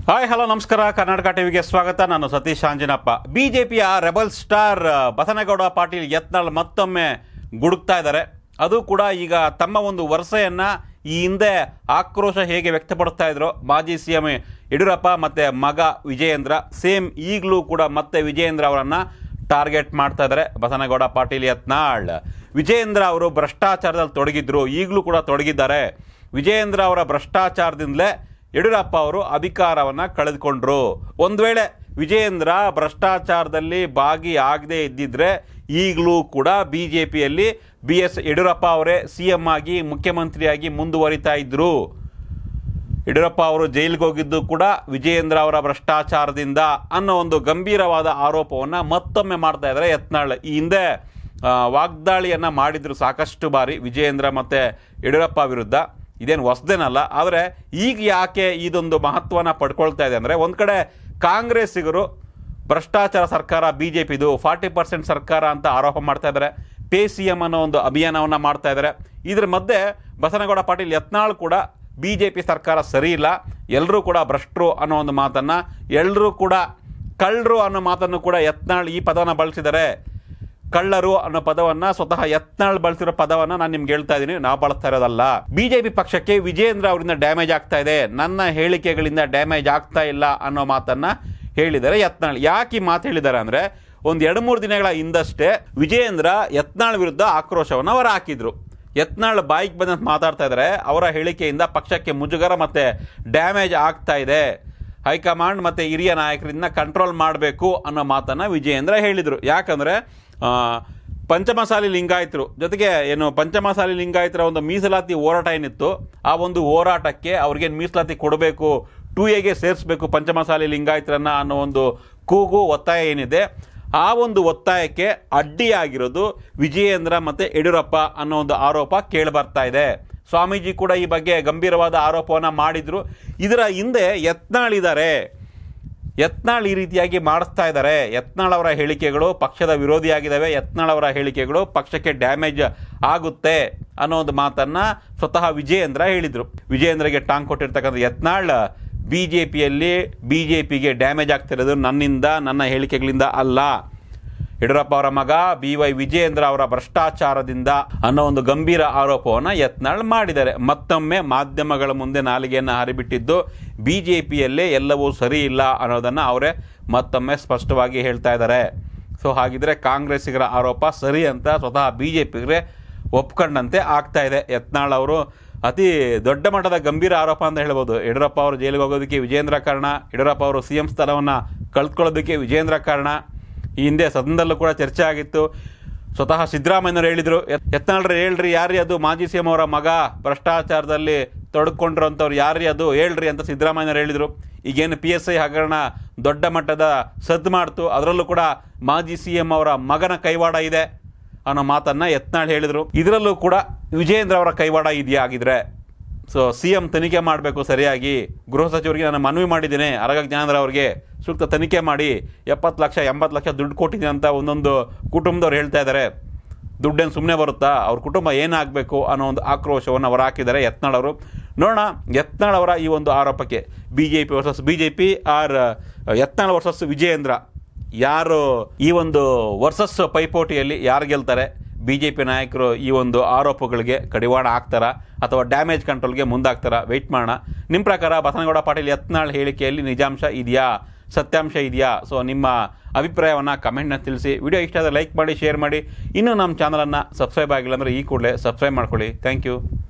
hi hello ನಮಸ್ಕಾರ ಕರ್ನಾಟಕ ಟಿವಿಗೆ ಸ್ವಾಗತ ನಾನು ಸತೀಶ್ ಆಂಜನಪ್ಪ ಬಿಜೆಪಿಯ ರೆಬಲ್ ಸ್ಟಾರ್ ಆ, ಬಸನಗೌಡ ಪಾಟೀಲ್ ಯತ್ನಾಳ್ ಮತ್ತೊಮ್ಮೆ ಗುಡುಕ್ತಾ ಇದ್ದಾರೆ ಅದು ಕೂಡ ಈಗ ತಮ್ಮ ಒಂದು ವರಸೆಯನ್ನ ಈ ಹಿಂದೆ ಆಕ್ರೋಶ ಹೇಗೆ ವ್ಯಕ್ತಪಡಿಸ್ತಾ ಇದ್ರು ಮಾಜಿ ಸಿ ಎಂ ಯಡಿಯೂರಪ್ಪ ಮತ್ತೆ ಮಗ ವಿಜಯೇಂದ್ರ ಸೇಮ್ ಈಗಲೂ ಕೂಡ ಮತ್ತೆ ವಿಜಯೇಂದ್ರ ಅವರನ್ನ ಟಾರ್ಗೆಟ್ ಮಾಡ್ತಾ ಇದ್ದಾರೆ ಬಸನಗೌಡ ಪಾಟೀಲ್ ಯತ್ನಾಳ್ ವಿಜಯೇಂದ್ರ ಅವರು ಭ್ರಷ್ಟಾಚಾರದಲ್ಲಿ ತೊಡಗಿದ್ರು ಈಗಲೂ ಕೂಡ ತೊಡಗಿದ್ದಾರೆ ವಿಜಯೇಂದ್ರ ಅವರ ಭ್ರಷ್ಟಾಚಾರದಿಂದಲೇ ಯಡಿಯೂರಪ್ಪ ಅವರು ಅಧಿಕಾರವನ್ನು ಕಳೆದುಕೊಂಡ್ರು ಒಂದು ವೇಳೆ ವಿಜಯೇಂದ್ರ ಭ್ರಷ್ಟಾಚಾರದಲ್ಲಿ ಭಾಗಿಯಾಗದೇ ಇದ್ದಿದ್ರೆ ಈಗಲೂ ಕೂಡ ಬಿ ಜೆ ಪಿಯಲ್ಲಿ ಬಿ ಎಸ್ ಯಡಿಯೂರಪ್ಪ ಅವರೇ ಸಿ ಎಂ ಆಗಿ ಮುಖ್ಯಮಂತ್ರಿಯಾಗಿ ಮುಂದುವರಿತಾ ಇದ್ರು ಯಡಿಯೂರಪ್ಪ ಅವರು ಜೈಲಿಗೆ ಹೋಗಿದ್ದು ಕೂಡ ವಿಜಯೇಂದ್ರ ಅವರ ಭ್ರಷ್ಟಾಚಾರದಿಂದ ಅನ್ನೋ ಒಂದು ಗಂಭೀರವಾದ ಆರೋಪವನ್ನು ಮತ್ತೊಮ್ಮೆ ಮಾಡ್ತಾ ಇದ್ದಾರೆ ಯತ್ನಾಳ್ ಈ ಹಿಂದೆ ಆ, ವಾಗ್ದಾಳಿಯನ್ನ ಮಾಡಿದ್ರು ಸಾಕಷ್ಟು ಬಾರಿ ವಿಜಯೇಂದ್ರ ಮತ್ತೆ ಯಡಿಯೂರಪ್ಪ ವಿರುದ್ಧ ಇದೇನು ಹೊಸದೇನಲ್ಲ ಆದರೆ ಈಗ ಯಾಕೆ ಇದೊಂದು ಮಹತ್ವನ ಪಡ್ಕೊಳ್ತಾ ಇದೆ ಅಂದರೆ ಒಂದು ಕಡೆ ಕಾಂಗ್ರೆಸ್ಸಿಗರು ಭ್ರಷ್ಟಾಚಾರ ಸರ್ಕಾರ ಬಿ ಜೆ ಪಿದು ಫಾರ್ಟಿ ಪರ್ಸೆಂಟ್ ಸರ್ಕಾರ ಅಂತ ಆರೋಪ ಮಾಡ್ತಾ ಇದ್ದಾರೆ ಪೇ ಸಿ ಎಂ ಅನ್ನೋ ಒಂದು ಅಭಿಯಾನವನ್ನು ಮಾಡ್ತಾ ಇದ್ದಾರೆ ಇದ್ರ ಮಧ್ಯೆ ಬಸನಗೌಡ ಪಾಟೀಲ್ ಯತ್ನಾಳ್ ಕೂಡ ಬಿ ಜೆ ಪಿ ಸರ್ಕಾರ ಸರಿ ಇಲ್ಲ ಎಲ್ಲರೂ ಕೂಡ ಭ್ರಷ್ಟರು ಅನ್ನೋ ಒಂದು ಮಾತನ್ನು ಎಲ್ಲರೂ ಕೂಡ ಕಳ್ಳರು ಅನ್ನೋ ಮಾತನ್ನು ಕೂಡ ಯತ್ನಾಳ್ ಈ ಪದವನ್ನು ಬಳಸಿದ್ದಾರೆ ಕಳ್ಳರು ಅನ್ನೋ ಪದವನ್ನ ಸ್ವತಃ ಯತ್ನಾಳ್ ಬಳಸಿರೋ ಪದವನ್ನ ನಾನು ನಿಮ್ಗೆ ಹೇಳ್ತಾ ಇದ್ದೀನಿ ನಾವು ಬಳಸ್ತಾ ಇರೋದಲ್ಲ ಬಿಜೆಪಿ ಪಕ್ಷಕ್ಕೆ ವಿಜೇಂದ್ರ ಅವರಿಂದ ಡ್ಯಾಮೇಜ್ ಆಗ್ತಾ ಇದೆ ನನ್ನ ಹೇಳಿಕೆಗಳಿಂದ ಡ್ಯಾಮೇಜ್ ಆಗ್ತಾ ಇಲ್ಲ ಅನ್ನೋ ಮಾತನ್ನ ಹೇಳಿದ್ದಾರೆ ಯತ್ನಾಳ್ ಯಾಕೆ ಈ ಮಾತು ಹೇಳಿದ್ದಾರೆ ಅಂದ್ರೆ ಒಂದು ಎರಡು ಮೂರು ದಿನಗಳ ಹಿಂದಷ್ಟೇ ವಿಜಯೇಂದ್ರ ಯತ್ನಾಳ್ ವಿರುದ್ಧ ಆಕ್ರೋಶವನ್ನು ಹೊರ ಹಾಕಿದ್ರು ಯತ್ನಾಳ್ ಬಾಯಿಗೆ ಬಂದಂತ ಮಾತಾಡ್ತಾ ಇದ್ದಾರೆ ಅವರ ಹೇಳಿಕೆಯಿಂದ ಪಕ್ಷಕ್ಕೆ ಮುಜುಗರ ಮತ್ತೆ ಡ್ಯಾಮೇಜ್ ಆಗ್ತಾ ಇದೆ ಹೈಕಮಾಂಡ್ ಮತ್ತೆ ಹಿರಿಯ ನಾಯಕರಿಂದ ಕಂಟ್ರೋಲ್ ಮಾಡಬೇಕು ಅನ್ನೋ ಮಾತನ್ನ ವಿಜಯೇಂದ್ರ ಹೇಳಿದರು ಯಾಕಂದ್ರೆ ಆ, ಪಂಚಮಸಾಲಿ ಲಿಂಗಾಯತರು ಜೊತೆಗೆ ಏನು ಪಂಚಮಸಾಲಿ ಲಿಂಗಾಯತರ ಒಂದು ಮೀಸಲಾತಿ ಹೋರಾಟ ಏನಿತ್ತು ಆ ಒಂದು ಹೋರಾಟಕ್ಕೆ ಅವ್ರಿಗೇನು ಮೀಸಲಾತಿ ಕೊಡಬೇಕು ಟೂ ಎಗೆ ಸೇರಿಸಬೇಕು ಪಂಚಮಸಾಲಿ ಲಿಂಗಾಯತರನ್ನ ಅನ್ನೋ ಒಂದು ಕೂಗು ಒತ್ತಾಯ ಏನಿದೆ ಆ ಒಂದು ಒತ್ತಾಯಕ್ಕೆ ಅಡ್ಡಿಯಾಗಿರೋದು ವಿಜಯೇಂದ್ರ ಮತ್ತೆ ಯಡಿಯೂರಪ್ಪ ಅನ್ನೋ ಒಂದು ಆರೋಪ ಕೇಳಿಬರ್ತಾ ಇದೆ ಸ್ವಾಮೀಜಿ ಕೂಡ ಈ ಬಗ್ಗೆ ಗಂಭೀರವಾದ ಆರೋಪವನ್ನು ಮಾಡಿದ್ರು ಇದರ ಹಿಂದೆ ಯತ್ನಾಳಿದ್ದಾರೆ ಯತ್ನಾಳ್ ಈ ರೀತಿಯಾಗಿ ಮಾಡಿಸ್ತಾ ಇದ್ದಾರೆ ಯತ್ನಾಳ್ ಅವರ ಹೇಳಿಕೆಗಳು ಪಕ್ಷದ ವಿರೋಧಿಯಾಗಿದ್ದಾವೆ ಯತ್ನಾಳ್ ಅವರ ಹೇಳಿಕೆಗಳು ಪಕ್ಷಕ್ಕೆ ಡ್ಯಾಮೇಜ್ ಆಗುತ್ತೆ ಅನ್ನೋ ಒಂದು ಮಾತನ್ನ ಸ್ವತಃ ವಿಜಯೇಂದ್ರ ಹೇಳಿದ್ರು ವಿಜಯೇಂದ್ರಗೆ ಟಾಂಗ್ ಕೊಟ್ಟಿರ್ತಕ್ಕಂಥ ಯತ್ನಾಳ್ ಬಿ ಜೆ ಪಿಯಲ್ಲಿ ಬಿ ಜೆ ಪಿಗೆ ಡ್ಯಾಮೇಜ್ ಆಗ್ತಿರೋದು ನನ್ನಿಂದ ನನ್ನ ಹೇಳಿಕೆಗಳಿಂದ ಅಲ್ಲ ಯಡಿಯೂರಪ್ಪ ಅವರ ಮಗ ಬಿ ವೈ ವಿಜಯೇಂದ್ರ ಅವರ ಭ್ರಷ್ಟಾಚಾರದಿಂದ ಅನ್ನೋ ಒಂದು ಗಂಭೀರ ಆರೋಪವನ್ನು ಯತ್ನಾಳ್ ಮಾಡಿದ್ದಾರೆ ಮತ್ತೊಮ್ಮೆ ಮಾಧ್ಯಮಗಳ ಮುಂದೆ ನಾಲಿಗೆಯನ್ನು ಹರಿಬಿಟ್ಟಿದ್ದು ಬಿ ಜೆ ಪಿಯಲ್ಲೇ ಎಲ್ಲವೂ ಸರಿ ಇಲ್ಲ ಅನ್ನೋದನ್ನು ಅವರೇ ಮತ್ತೊಮ್ಮೆ ಸ್ಪಷ್ಟವಾಗಿ ಹೇಳ್ತಾ ಇದ್ದಾರೆ ಸೊ ಹಾಗಿದ್ರೆ ಕಾಂಗ್ರೆಸ್ಸಿಗರ ಆರೋಪ ಸರಿ ಅಂತ ಸ್ವತಃ ಬಿ ಜೆ ಪಿಗೆ ಒಪ್ಕೊಂಡಂತೆ ಆಗ್ತಾ ಇದೆ ಯತ್ನಾಳ್ ಅವರು ಅತಿ ದೊಡ್ಡ ಮಟ್ಟದ ಗಂಭೀರ ಆರೋಪ ಅಂತ ಹೇಳ್ಬೋದು ಯಡಿಯೂರಪ್ಪ ಅವರು ಜೈಲಿಗೆ ಹೋಗೋದಕ್ಕೆ ವಿಜೇಂದ್ರ ಕಾರಣ ಯಡಿಯೂರಪ್ಪ ಅವರು ಸಿ ಎಂ ಸ್ಥಾನವನ್ನು ಕಳ್ಕೊಳ್ಳೋದಕ್ಕೆ ವಿಜೇಂದ್ರ ಕಾರಣ ಈ ಹಿಂದೆ ಸದನದಲ್ಲೂ ಕೂಡ ಚರ್ಚೆ ಆಗಿತ್ತು ಸ್ವತಃ ಸಿದ್ದರಾಮಯ್ಯನವರು ಹೇಳಿದರು ಯತ್ನಾಳ್ರಿ ಹೇಳ್ರಿ ಯಾರ್ರಿ ಅದು ಮಾಜಿ ಸಿ ಎಂ ಅವರ ಮಗ ಭ್ರಷ್ಟಾಚಾರದಲ್ಲಿ ತೊಡಕೊಂಡಿರೋಂಥವ್ರು ಯಾರ್ರಿ ಅದು ಹೇಳ್ರಿ ಅಂತ ಸಿದ್ದರಾಮಯ್ಯನವರು ಹೇಳಿದರು ಈಗೇನು ಪಿ ಎಸ್ ಐ ಹಗರಣ ದೊಡ್ಡ ಮಟ್ಟದ ಸದ್ದು ಮಾಡ್ತು ಅದರಲ್ಲೂ ಕೂಡ ಮಾಜಿ ಸಿ ಎಂ ಅವರ ಮಗನ ಕೈವಾಡ ಇದೆ ಅನ್ನೋ ಮಾತನ್ನ ಯತ್ನಾಳ್ ಹೇಳಿದರು ಇದರಲ್ಲೂ ಕೂಡ ವಿಜಯೇಂದ್ರ ಅವರ ಕೈವಾಡ ಇದೆಯಾ ಆಗಿದ್ರೆ ಸೊ ಸಿ ಎಂ ತನಿಖೆ ಮಾಡಬೇಕು ಸರಿಯಾಗಿ ಗೃಹ ಸಚಿವರಿಗೆ ನಾನು ಮನವಿ ಮಾಡಿದ್ದೇನೆ ಅರಗ ಜ್ಞಾನರ ಅವರಿಗೆ ಸೂಕ್ತ ತನಿಖೆ ಮಾಡಿ ಎಪ್ಪತ್ತು ಲಕ್ಷ ಎಂಬತ್ತು ಲಕ್ಷ ದುಡ್ಡು ಕೊಟ್ಟಿದ್ದೀನಿ ಅಂತ ಒಂದೊಂದು ಕುಟುಂಬದವ್ರು ಹೇಳ್ತಾ ಇದ್ದಾರೆ ದುಡ್ಡೇನು ಸುಮ್ಮನೆ ಬರುತ್ತಾ ಅವ್ರ ಕುಟುಂಬ ಏನಾಗಬೇಕು ಅನ್ನೋ ಒಂದು ಆಕ್ರೋಶವನ್ನು ಅವರು ಹಾಕಿದ್ದಾರೆ ಯತ್ನಾಳ್ ಅವರು ನೋಡೋಣ ಯತ್ನಾಳ್ ಅವರ ಈ ಒಂದು ಆರೋಪಕ್ಕೆ B J P versus B J P or Yatnal versus Vijayendra ಯಾರು ಈ ಒಂದು ವರ್ಸಸ್ ಪೈಪೋಟಿಯಲ್ಲಿ ಯಾರು ಗೆಲ್ತಾರೆ ಬಿ ಜೆ ಪಿ ನಾಯಕರು ಈ ಒಂದು ಆರೋಪಗಳಿಗೆ ಕಡಿವಾಣ ಹಾಕ್ತಾರಾ ಅಥವಾ ಡ್ಯಾಮೇಜ್ ಕಂಟ್ರೋಲ್ಗೆ ಮುಂದಾಗ್ತಾರಾ ವೆಯ್ಟ್ ಮಾಡೋಣ ನಿಮ್ಮ ಪ್ರಕಾರ ಬಸನಗೌಡ ಪಾಟೀಲ್ ಯತ್ನಾಳ್ ಹೇಳಿಕೆಯಲ್ಲಿ ನಿಜಾಂಶ ಇದೆಯಾ ಸತ್ಯಾಂಶ ಇದೆಯಾ ಸೊ ನಿಮ್ಮ ಅಭಿಪ್ರಾಯವನ್ನು ಕಮೆಂಟ್ನ ತಿಳಿಸಿ ವಿಡಿಯೋ ಇಷ್ಟ ಆದರೆ ಲೈಕ್ ಮಾಡಿ ಶೇರ್ ಮಾಡಿ ಇನ್ನೂ ನಮ್ಮ ಚಾನಲನ್ನು ಸಬ್ಸ್ಕ್ರೈಬ್ ಆಗಿಲ್ಲ ಅಂದರೆ ಈ ಕೂಡಲೇ ಸಬ್ಸ್ಕ್ರೈಬ್ ಮಾಡ್ಕೊಳ್ಳಿ ಥ್ಯಾಂಕ್ ಯು